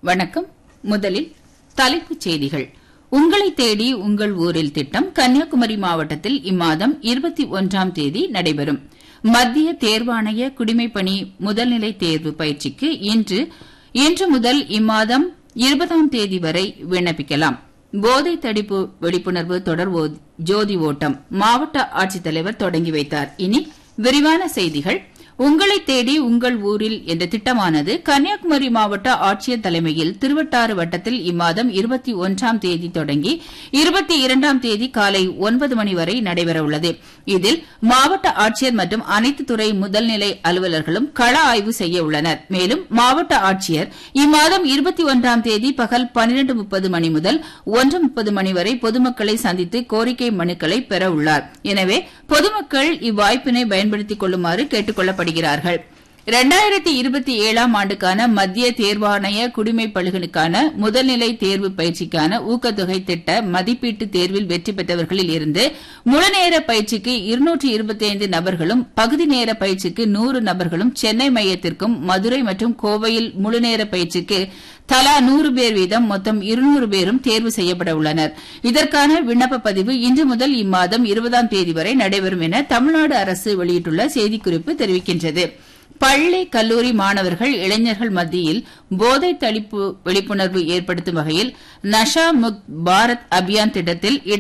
வணக்கம் முதலில் தலைப்புச் செய்திகள் உங்களை தேடி உங்கள் ஊரில் திட்டம் கன்னியாகுமரி மாவட்டத்தில் இம்மாதம் இருபத்தி ஒன்றாம் தேதி நடைபெறும் மத்திய தேர்வாணைய குடிமைப்பணி முதல்நிலை தேர்வு பயிற்சிக்கு இன்று இன்று முதல் இம்மாதம் இருபதாம் தேதி வரை விண்ணப்பிக்கலாம் போதை தடுப்பு விழிப்புணர்வு தொடர் ஓ- ஜோதி ஓட்டம் மாவட்ட ஆட்சித்தலைவர் தொடங்கி வைத்தார் இனி விரிவான செய்திகள் உங்களை தேடி உங்கள் ஊரில் என்ற திட்டமானது கன்னியாகுமரி மாவட்ட ஆட்சியர் தலைமையில் திருவட்டாறு வட்டத்தில் இம்மாதம் இருபத்தி ஒன்றாம் தேதி தொடங்கி இருபத்தி இரண்டாம் தேதி காலை ஒன்பது மணி வரை நடைபெறவுள்ளது இதில் மாவட்ட ஆட்சியர் மற்றும் அனைத்து துறை முதல்நிலை அலுவலர்களும் கள ஆய்வு செய்ய உள்ளனர் மேலும் மாவட்ட ஆட்சியர் இம்மாதம் இருபத்தி ஒன்றாம் தேதி பகல் பனிரண்டு முப்பது மணி முதல் ஒன்று முப்பது மணி வரை பொதுமக்களை சந்தித்து கோரிக்கை மனுக்களை பெற உள்ளார் எனவே பொதுமக்கள் இவ்வாய்ப்பினை பயன்படுத்திக் கொள்ளுமாறு கேட்டுக் கொள்ளப்படுகிறார்கள் இரண்டாயிரத்தி இருபத்தி ஏழாம் ஆண்டுக்கான மத்திய தேர்வாணைய குடிமைப் பள்ளிகளுக்கான முதல்நிலை தேர்வு பயிற்சிக்கான ஊக்கத்தொகை திட்ட மதிப்பீட்டு தேர்வில் வெற்றி பெற்றவர்களில் இருந்து முழுநேர பயிற்சிக்கு இருநூற்று இருபத்தைந்து நபர்களும் பகுதி நேர பயிற்சிக்கு நூறு நபர்களும் சென்னை மையத்திற்கும் மதுரை மற்றும் கோவையில் முழுநேர பயிற்சிக்கு தலா நூறு பேர் வீதம் மொத்தம் இருநூறு பேரும் தேர்வு செய்யப்பட உள்ளனர் இதற்கான விண்ணப்ப பதிவு இன்று முதல் இம்மாதம் இருபதாம் தேதி வரை நடைபெறும் என தமிழ்நாடு அரசு வெளியிட்டுள்ள செய்திக்குறிப்பு தெரிவிக்கின்றது பள்ளி கல்லூரி மாணவர்கள் இளைஞர்கள் மத்தியில் போதை தளிப்பு விழிப்புணர்வு ஏற்படுத்தும் வகையில் நஷா முக்த் பாரத் அபியான் திட்டத்தில்